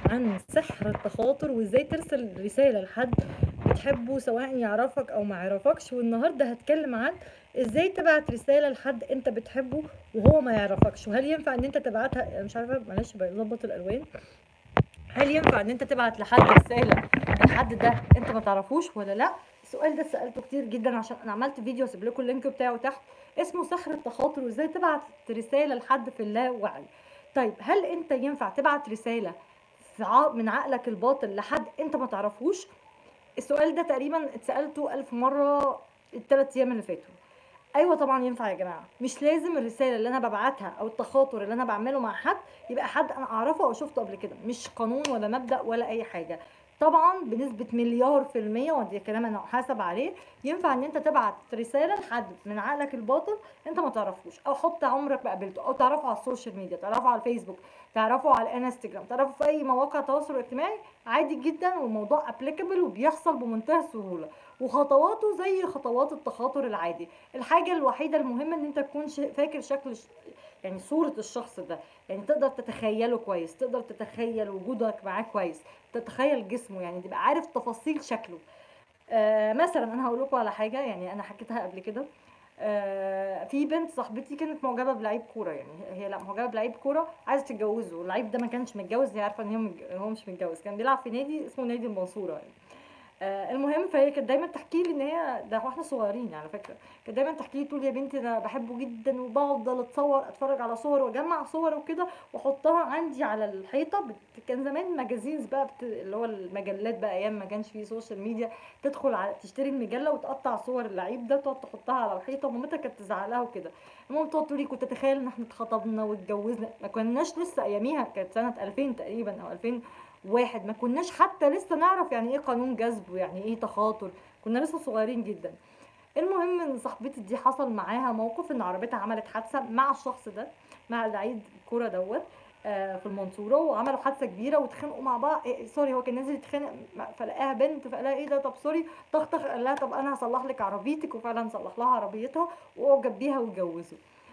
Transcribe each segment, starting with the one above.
عن سحر التخاطر وازاي ترسل رسالة لحد بتحبه سواء يعرفك او ما يعرفكش والنهارده هتكلم عن ازاي تبعت رسالة لحد انت بتحبه وهو ما يعرفكش وهل ينفع ان انت تبعتها أنا مش عارفة معلش بظبط الالوان هل ينفع ان انت تبعت لحد رسالة الحد ده انت ما تعرفوش ولا لا السؤال ده سألته كتير جدا عشان انا عملت فيديو هسيب لكم اللينك بتاعه تحت اسمه سحر التخاطر وازاي تبعت رسالة لحد في اللاوعي طيب هل انت ينفع تبعت رسالة في ع- من عقلك الباطن لحد انت ما تعرفوش السؤال ده تقريبا اتسألته ألف مرة الثلاث أيام اللي فاتوا أيوة طبعا ينفع يا جماعة مش لازم الرسالة اللي أنا ببعتها أو التخاطر اللي أنا بعمله مع حد يبقى حد أنا أعرفه أو شفته قبل كده مش قانون ولا مبدأ ولا أي حاجة طبعا بنسبة مليار في المية ودي كلام أنا أحاسب عليه ينفع إن أنت تبعت رسالة لحد من عقلك الباطن أنت ما تعرفوش أو حط عمرك ما قابلته أو تعرفه على السوشيال ميديا تعرفه على الفيسبوك تعرفه على الانستجرام تعرفه في أي مواقع التواصل الاجتماعي عادي جدا والموضوع ابليكابل وبيحصل بمنتهى السهوله وخطواته زي خطوات التخاطر العادي الحاجه الوحيده المهمه ان انت تكون ش- فاكر شكل ش- يعني صورة الشخص ده يعني تقدر تتخيله كويس تقدر تتخيل وجودك معاه كويس تتخيل جسمه يعني تبقى عارف تفاصيل شكله آه مثلا انا هقول لكم على حاجه يعني انا حكيتها قبل كده آه في بنت صاحبتي كانت معجبه بلعيب كوره يعني هي لا معجبه بلعيب كوره عايزه تتجوزه واللعيب ده ما كانش متجوز هي عارفه ان هو متج- هو مش متجوز كان بيلعب في نادي اسمه نادي المنصوره يعني آه المهم فهي كانت دايما تحكي لي ان هي ده واحنا صغيرين على فكره كانت دايما تحكي لي تقول يا بنتي انا بحبه جدا وبفضل اتصور اتفرج على صور واجمع صور وكده واحطها عندي على الحيطه بت- كان زمان ماجازينز بقى بت... اللي هو المجلات بقى ايام ما كانش فيه سوشيال ميديا تدخل على تشتري المجله وتقطع صور اللعيب ده تقعد تحطها على الحيطه ومامتها كانت تزعق لها وكده المهم تقعد تقول لي كنت اتخيل ان احنا اتخطبنا واتجوزنا ما كناش لسه اياميها كانت سنه 2000 تقريبا او 2001 ما كناش حتى لسه نعرف يعني ايه قانون جذب ويعني ايه تخاطر كنا لسه صغيرين جدا المهم ان صاحبتي دي حصل معاها موقف ان عربيتها عملت حادثه مع الشخص ده مع لعيب الكوره دوت آه، في المنصوره وعملوا حادثه كبيره واتخانقوا مع بعض إيه سوري هو كان نازل يتخانق مع- فلقاها بنت فقال لها ايه ده طب سوري طخطخ قال لها طب انا هصلح لك عربيتك وفعلا صلح لها عربيتها واعجب بيها واتجوزوا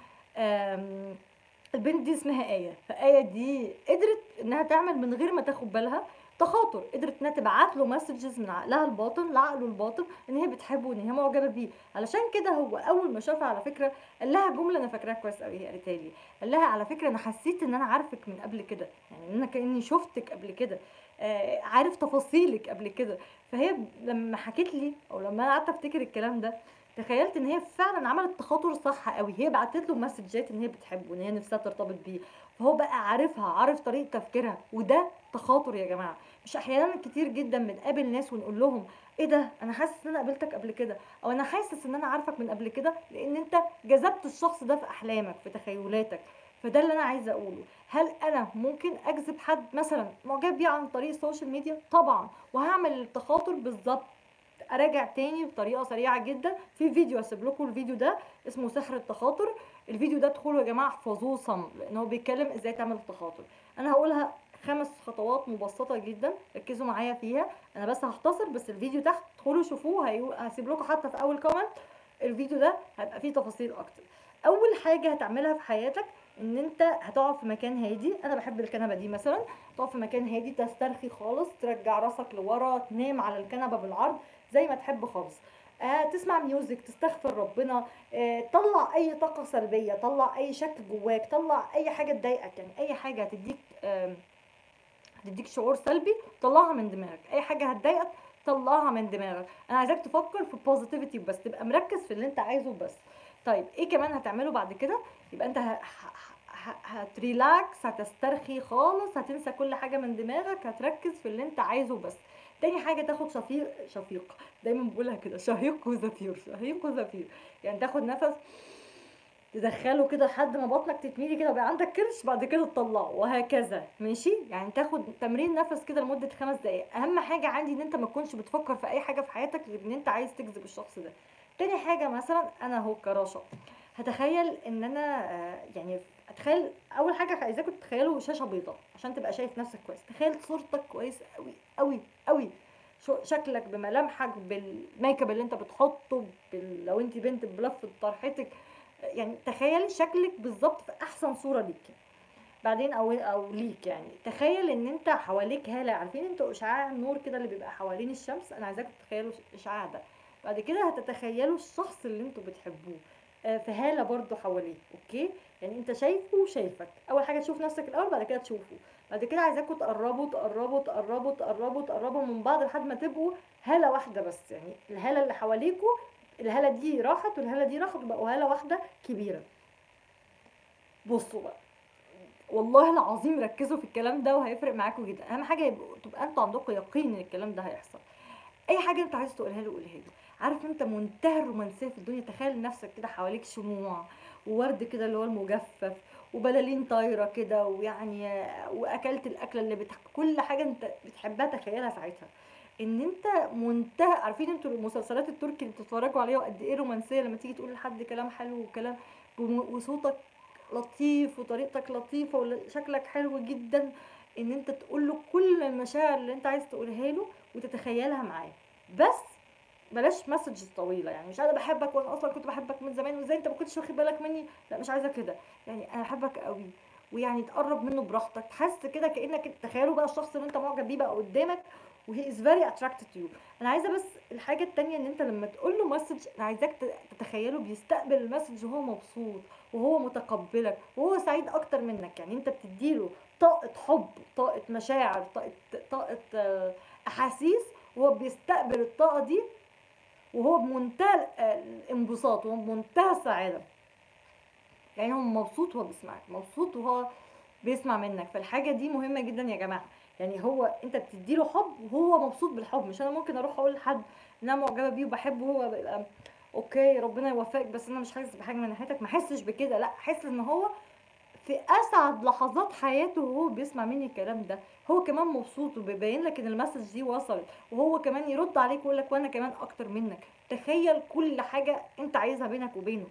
آم، البنت دي اسمها آية فآية دي قدرت انها تعمل من غير ما تاخد بالها تخاطر قدرت انها تبعت له مسجز من عقلها الباطن لعقله الباطن ان هي بتحبه وان هي معجبه بيه علشان كده هو اول ما شافها على فكره قال لها جمله انا فاكراها كويس قوي هي قالتها لي قال لها على فكره انا حسيت ان انا عارفك من قبل كده يعني ان انا كاني شفتك قبل كده آه عارف تفاصيلك قبل كده فهي لما حكت لي او لما انا قعدت افتكر الكلام ده تخيلت ان هي فعلا عملت تخاطر صح قوي هي بعتت له مسجات ان هي بتحبه ان هي نفسها ترتبط بيه فهو بقى عارفها عارف طريقه تفكيرها وده تخاطر يا جماعه مش احيانا كتير جدا بنقابل ناس ونقول لهم ايه ده انا حاسس ان انا قابلتك قبل كده او انا حاسس ان انا عارفك من قبل كده لان انت جذبت الشخص ده في احلامك في تخيلاتك فده اللي انا عايزه اقوله هل انا ممكن اجذب حد مثلا معجب بيه عن طريق السوشيال ميديا طبعا وهعمل التخاطر بالظبط اراجع تاني بطريقه سريعه جدا في فيديو هسيب لكم الفيديو ده اسمه سحر التخاطر الفيديو ده ادخلوا يا جماعه احفظوه صم لان هو بيتكلم ازاي تعمل التخاطر انا هقولها خمس خطوات مبسطه جدا ركزوا معايا فيها انا بس هختصر بس الفيديو تحت ادخلوا شوفوه هيقول هسيب لكم حتى في اول كومنت الفيديو ده هيبقى فيه تفاصيل اكتر اول حاجه هتعملها في حياتك ان انت هتقعد في مكان هادي انا بحب الكنبه دي مثلا تقعد في مكان هادي تسترخي خالص ترجع راسك لورا تنام على الكنبه بالعرض زي ما تحب خالص آه تسمع ميوزك تستغفر ربنا آه طلع اي طاقه سلبيه طلع اي شك جواك طلع اي حاجه تضايقك يعني اي حاجه هتديك آم، هتديك شعور سلبي طلعها من دماغك اي حاجه هتضايقك طلعها من دماغك انا عايزاك تفكر في بوزيتيفيتي بس تبقى مركز في اللي انت عايزه بس طيب ايه كمان هتعمله بعد كده يبقى انت ه- ه- ه- هتريلاكس هتسترخي خالص هتنسى كل حاجه من دماغك هتركز في اللي انت عايزه بس تاني حاجه تاخد شفيق شفيق دايما بقولها كده شهيق وزفير شهيق وزفير يعني تاخد نفس تدخله كده لحد ما بطنك تتميلي كده ويبقى عندك كرش بعد كده تطلعه وهكذا ماشي يعني تاخد تمرين نفس كده لمده خمس دقائق اهم حاجه عندي ان انت ما تكونش بتفكر في اي حاجه في حياتك غير ان انت عايز تجذب الشخص ده تاني حاجه مثلا انا اهو كراشة هتخيل ان انا آه، يعني اتخيل اول حاجه عايزاكم تتخيلوا شاشه بيضاء عشان تبقى شايف نفسك كويس تخيل صورتك كويس قوي قوي قوي شو- شكلك بملامحك بالميك اب اللي انت بتحطه بال... لو انت بنت بلفه طرحتك يعني تخيلي شكلك بالظبط في احسن صوره ليكي بعدين او او ليك يعني تخيل ان انت حواليك هاله عارفين انتوا اشعاع النور كده اللي بيبقى حوالين الشمس انا عايزاكم تتخيلوا الاشعاع ده بعد كده هتتخيلوا الشخص اللي انتوا بتحبوه آه، في هاله برضو حواليك اوكي يعني انت شايفه وشايفك اول حاجه تشوف نفسك الاول بعد كده تشوفه بعد كده عايزاكم تقربوا تقربوا تقربوا تقربوا تقربوا من بعض لحد ما تبقوا هاله واحده بس يعني الهاله اللي حواليكوا الهاله دي راحت والهاله دي راحت وبقوا هاله واحده كبيره بصوا بقى والله العظيم ركزوا في الكلام ده وهيفرق معاكم جدا اهم حاجه يبقوا تبقى انتوا عندكم يقين ان الكلام ده هيحصل اي حاجه انت عايز تقولها له قولها له عارف انت منتهى الرومانسيه في الدنيا تخيل نفسك كده حواليك شموع وورد كده اللي هو المجفف وبلالين طايره كده ويعني واكلت الاكله اللي بتح... كل حاجه انت بتحبها تخيلها ساعتها ان انت منتهى عارفين انتوا المسلسلات التركي اللي بتتفرجوا عليها وقد ايه رومانسيه لما تيجي تقول لحد كلام حلو وكلام وم- وصوتك لطيف وطريقتك لطيفه وشكلك حلو جدا ان انت تقول له كل المشاعر اللي انت عايز تقولها له وتتخيلها معاه بس بلاش مسجز طويله يعني مش انا بحبك وانا اصلا كنت بحبك من زمان وازاي انت ما كنتش واخد بالك مني لا مش عايزه كده يعني انا بحبك قوي ويعني تقرب منه براحتك تحس كده كانك تخيلوا بقى الشخص اللي انت معجب بيه بقى قدامك وهي از فيري اتراكتد تو يو انا عايزه بس الحاجه التانية ان انت لما تقول له مسج انا عايزاك ت- تتخيله بيستقبل المسج وهو مبسوط وهو متقبلك وهو سعيد اكتر منك يعني انت بتديله طاقه حب طاقه مشاعر طاقه طاقه آه، احاسيس وهو بيستقبل الطاقه دي وهو بمنتهى ال- الانبساط وبمنتهى السعاده يعني هو مبسوط وهو بيسمعك مبسوط وهو بيسمع منك فالحاجه دي مهمه جدا يا جماعه يعني هو انت بتديله حب وهو مبسوط بالحب مش انا ممكن اروح اقول لحد ان انا معجبه بيه وبحبه وهو بيبقى اوكي ربنا يوفقك بس انا مش حاسس بحاجه من ناحيتك ما احسش بكده لا احس ان هو في اسعد لحظات حياته وهو بيسمع مني الكلام ده هو كمان مبسوط وبيبين لك ان المسج دي وصلت وهو كمان يرد عليك ويقول لك وانا كمان اكتر منك تخيل كل حاجه انت عايزها بينك وبينه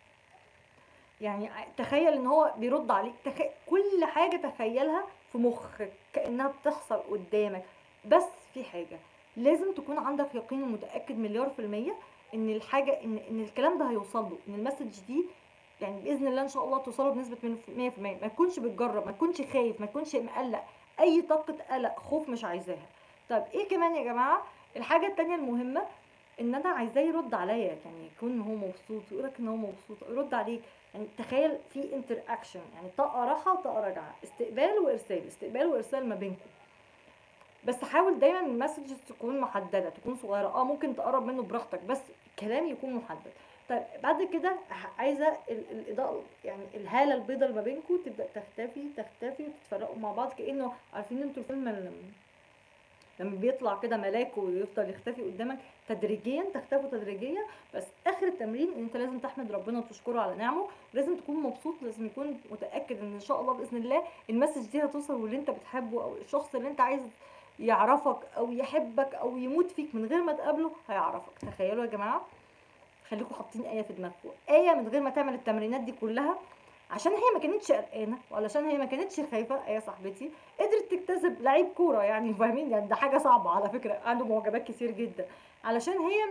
يعني ع- تخيل ان هو بيرد عليك تخ... كل حاجه تخيلها في مخك كانها بتحصل قدامك بس في حاجه لازم تكون عندك يقين ومتاكد مليار في الميه ان الحاجه ان ان الكلام ده هيوصل له ان المسج دي يعني باذن الله ان شاء الله توصله بنسبه من 100% ما تكونش بتجرب ما تكونش خايف ما تكونش مقلق اي طاقه قلق خوف مش عايزاها طب ايه كمان يا جماعه الحاجه التانية المهمه ان انا عايزاه يرد عليا يعني يكون هو مبسوط يقولك ان هو مبسوط يرد عليك يعني تخيل في انتر اكشن يعني طاقه راحه وطاقه راجعه استقبال وارسال استقبال وارسال ما بينكم بس حاول دايما المسجز تكون محدده تكون صغيره اه ممكن تقرب منه براحتك بس الكلام يكون محدد طيب بعد كده ه- عايزه ال- الاضاءه يعني الهاله البيضاء اللي ما بينكم تبدا تختفي تختفي وتتفرقوا مع بعض كانه عارفين انتوا الفيلم اللي لما بيطلع كده ملاك ويفضل يختفي قدامك تدريجيا تختفوا تدريجيا بس اخر التمرين ان انت لازم تحمد ربنا وتشكره على نعمه لازم تكون مبسوط لازم يكون متاكد ان ان شاء الله باذن الله المسج دي هتوصل واللي انت بتحبه او الشخص اللي انت عايز يعرفك او يحبك او يموت فيك من غير ما تقابله هيعرفك تخيلوا يا جماعه خليكم حاطين ايه في دماغكم ايه من غير ما تعمل التمرينات دي كلها عشان هي ما كانتش قلقانه وعلشان هي ما كانتش خايفه ايه صاحبتي قدرت تكتسب لعيب كوره يعني فاهمين يعني ده حاجه صعبه على فكره عنده معجبات كتير جدا علشان هي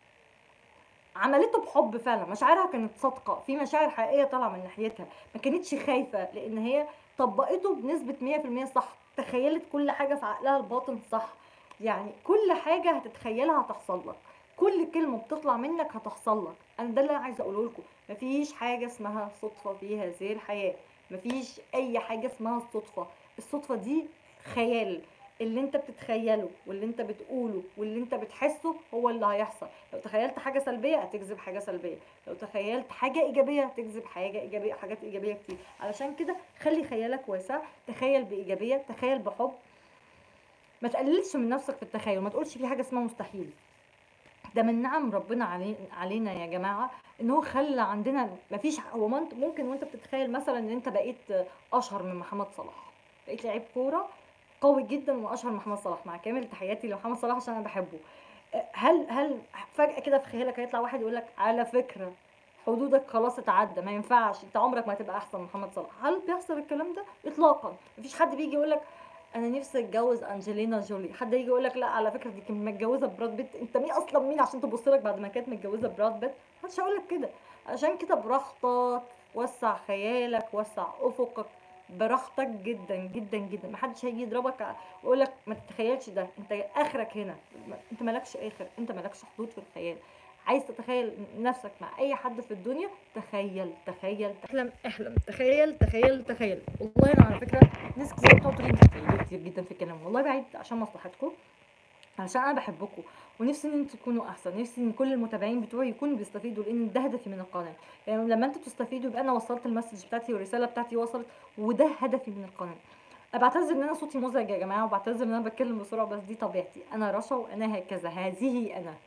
عملته بحب فعلا مشاعرها كانت صادقه في مشاعر حقيقيه طالعه من ناحيتها ما كانتش خايفه لان هي طبقته بنسبه 100% صح تخيلت كل حاجه في عقلها الباطن صح يعني كل حاجه هتتخيلها هتحصل لك كل كلمه بتطلع منك هتحصل لك انا ده اللي انا عايزه اقوله لكم مفيش حاجه اسمها صدفه في هذه الحياه مفيش اي حاجه اسمها الصدفه الصدفه دي خيال اللي انت بتتخيله واللي انت بتقوله واللي انت بتحسه هو اللي هيحصل لو تخيلت حاجه سلبيه هتجذب حاجه سلبيه لو تخيلت حاجه ايجابيه هتجذب حاجه ايجابيه حاجات ايجابيه كتير علشان كده خلي خيالك واسع تخيل بايجابيه تخيل بحب ما تقللش من نفسك في التخيل ما تقولش في حاجه اسمها مستحيل ده من نعم ربنا علي علينا يا جماعه ان هو خلى عندنا مفيش هو ما انت- ممكن وانت بتتخيل مثلا ان انت بقيت اشهر من محمد صلاح بقيت لعيب كوره قوي جدا واشهر من محمد صلاح مع كامل تحياتي لمحمد صلاح عشان انا بحبه هل هل فجاه كده في خيالك هيطلع واحد يقول لك على فكره حدودك خلاص اتعدى ما ينفعش انت عمرك ما هتبقى احسن من محمد صلاح هل بيحصل الكلام ده اطلاقا مفيش حد بيجي يقول لك انا نفسي اتجوز انجلينا جولي حد يجي يقول لك لا على فكره دي كانت متجوزه براد بيت انت مين اصلا مين عشان تبص لك بعد ما كانت متجوزه براد بيت محدش هيقول لك كده عشان كده براحتك وسع خيالك وسع افقك براحتك جدا جدا جدا محدش هيجي يضربك ع- ويقول لك ما تتخيلش ده انت اخرك هنا ما- انت مالكش اخر انت مالكش حدود في الخيال عايز تتخيل نفسك مع اي حد في الدنيا تخيل تخيل احلم احلم تخيل تخيل تخيل والله انا على فكره ناس كتير بتقعد تقول لي انت بتتكلمي كتير جدا في الكلام والله بعيد عشان مصلحتكم علشان انا بحبكم ونفسي ان انتوا تكونوا احسن نفسي ان كل المتابعين بتوعي يكونوا بيستفيدوا لان ده هدفي من القناه يعني لما انتوا تستفيدوا يبقى انا وصلت المسج بتاعتي والرساله بتاعتي وصلت وده هدفي من القناه بعتذر ان انا صوتي مزعج يا جماعه وبعتذر ان انا بتكلم بسرعه بس دي طبيعتي انا رشا وانا هكذا هذه انا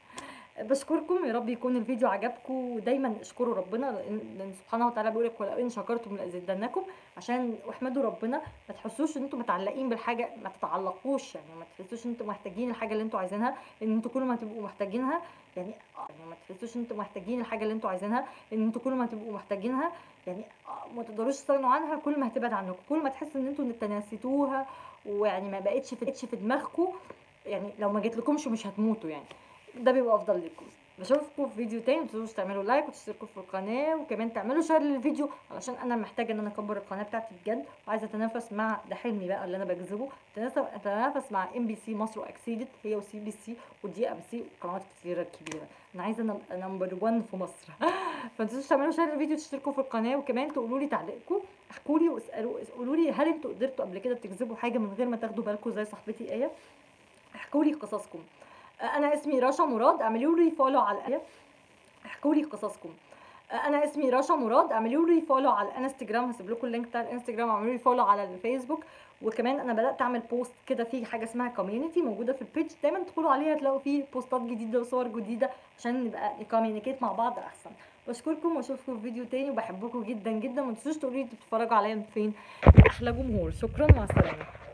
بشكركم يا رب يكون الفيديو عجبكم ودايما اشكروا ربنا لان لأن سبحانه وتعالى بيقول لك ولئن شكرتم لازيدنكم عشان واحمدوا ربنا ما تحسوش ان انتم متعلقين بالحاجه ما تتعلقوش يعني ما تحسوش ان انتم محتاجين الحاجه اللي انتم عايزينها ان انتوا كل ما تبقوا محتاجينها يعني آه، يعني ما تحسوش ان انتم محتاجين الحاجه اللي انتم عايزينها ان انتوا كل ما تبقوا محتاجينها يعني آه، ما تقدروش تستغنوا عنها كل ما هتبعد عنكم كل ما تحسوا ان انتوا تناسيتوها ويعني ما بقتش في بقتش في دماغكم يعني لو ما جتلكمش مش هتموتوا يعني ده بيبقى افضل لكم بشوفكم في فيديو تاني متنسوش تعملوا لايك وتشتركوا في القناه وكمان تعملوا شير للفيديو علشان انا محتاجه ان انا اكبر القناه بتاعتي بجد وعايزه اتنافس مع ده حلمي بقى اللي انا بجذبه أتنافس- اتنافس مع ام بي سي مصر واكسيدت هي وسي بي سي ودي ام سي وقنوات كتيره كبيره انا عايزه انا نمبر 1 في مصر فمتنسوش تعملوا شير للفيديو وتشتركوا في القناه وكمان تقولوا لي تعليقكم احكوا لي واسالوا قولوا لي هل انتوا قدرتوا قبل كده تجذبوا حاجه من غير ما تاخدوا بالكم زي صاحبتي ايه احكوا لي قصصكم انا اسمي رشا مراد اعملوا لي فولو على الآية. احكوا لي قصصكم انا اسمي رشا مراد اعملوا لي فولو على الانستجرام هسيب لكم اللينك بتاع الانستجرام اعملوا لي فولو على الفيسبوك وكمان انا بدات اعمل بوست كده في حاجه اسمها كوميونتي موجوده في البيج دايما تدخلوا عليها تلاقوا فيه بوستات جديده وصور جديده عشان نبقى نكوميونيكيت مع بعض احسن بشكركم واشوفكم في فيديو تاني وبحبكم جدا جدا ما تنسوش تقولوا لي انتوا بتتفرجوا عليا من فين احلى جمهور شكرا مع السلامه